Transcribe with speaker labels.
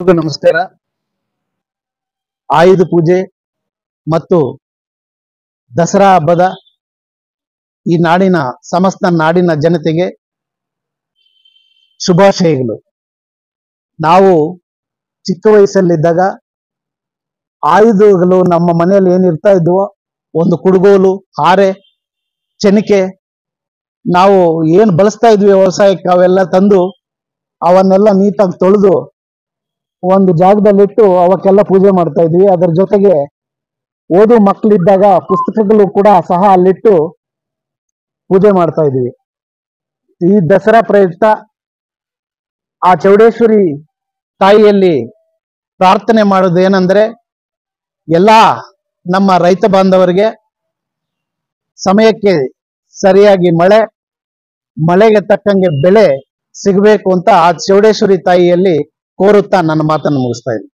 Speaker 1: ಎಲ್ರಿಗೂ ನಮಸ್ಕಾರ ಆಯುಧ ಪೂಜೆ ಮತ್ತು ದಸರಾ ಹಬ್ಬದ ಈ ನಾಡಿನ ಸಮಸ್ತ ನಾಡಿನ ಜನತೆಗೆ ಶುಭಾಶಯಗಳು ನಾವು ಚಿಕ್ಕ ವಯಸ್ಸಲ್ಲಿದ್ದಾಗ ಆಯುಧಗಳು ನಮ್ಮ ಮನೆಯಲ್ಲಿ ಏನಿರ್ತಾ ಇದ್ವೋ ಒಂದು ಕುಡುಗೋಲು ಹಾರೆ ಚೆನಿಕೆ ನಾವು ಏನು ಬಳಸ್ತಾ ಇದ್ವಿ ವ್ಯವಸಾಯಕ್ಕೆ ಅವೆಲ್ಲ ತಂದು ಅವನ್ನೆಲ್ಲ ನೀಟಾಗಿ ತೊಳೆದು ಒಂದು ಜಾಗದಲ್ಲಿಟ್ಟು ಅವಕ್ಕೆಲ್ಲ ಪೂಜೆ ಮಾಡ್ತಾ ಇದ್ವಿ ಅದರ ಜೊತೆಗೆ ಓದು ಮಕ್ಕಳಿದ್ದಾಗ ಪುಸ್ತಕಗಳು ಕೂಡ ಸಹ ಅಲ್ಲಿಟ್ಟು ಪೂಜೆ ಮಾಡ್ತಾ ಇದ್ವಿ ಈ ದಸರಾ ಪ್ರಯುಕ್ತ ಆ ಚೌಡೇಶ್ವರಿ ತಾಯಿಯಲ್ಲಿ ಪ್ರಾರ್ಥನೆ ಮಾಡೋದು ಏನಂದ್ರೆ ಎಲ್ಲಾ ನಮ್ಮ ರೈತ ಬಾಂಧವರಿಗೆ ಸಮಯಕ್ಕೆ ಸರಿಯಾಗಿ ಮಳೆ ಮಳೆಗೆ ತಕ್ಕಂಗೆ ಬೆಳೆ ಸಿಗಬೇಕು ಅಂತ ಆ ಚೌಡೇಶ್ವರಿ ತಾಯಿಯಲ್ಲಿ ಕೋರುತ್ತಾ ನನ್ನ ಮಾತನ್ನು ಮುಗಿಸ್ತಾ ಇದ್ದೀನಿ